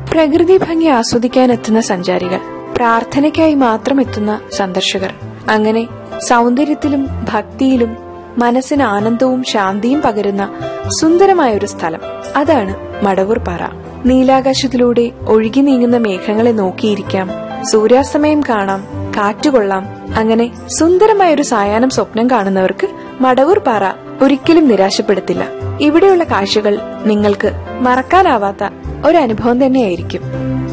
പ്രകൃതി ഭംഗി ആസ്വദിക്കാൻ എത്തുന്ന സഞ്ചാരികൾ പ്രാർത്ഥനയ്ക്കായി മാത്രം എത്തുന്ന സന്ദർശകർ അങ്ങനെ സൗന്ദര്യത്തിലും ഭക്തിയിലും മനസ്സിന് ആനന്ദവും ശാന്തിയും പകരുന്ന സുന്ദരമായ ഒരു സ്ഥലം അതാണ് മടവൂർ പാറ നീലാകാശത്തിലൂടെ ഒഴുകി നീങ്ങുന്ന മേഘങ്ങളെ നോക്കിയിരിക്കാം സൂര്യാസ്തമയം കാണാം കാറ്റുകൊള്ളാം അങ്ങനെ സുന്ദരമായ ഒരു സായാഹ്നം സ്വപ്നം കാണുന്നവർക്ക് മടവൂർ പാറ ഒരിക്കലും നിരാശപ്പെടുത്തില്ല ഇവിടെയുള്ള കാഴ്ചകൾ നിങ്ങൾക്ക് മറക്കാനാവാത്ത ഒരു അനുഭവം തന്നെയായിരിക്കും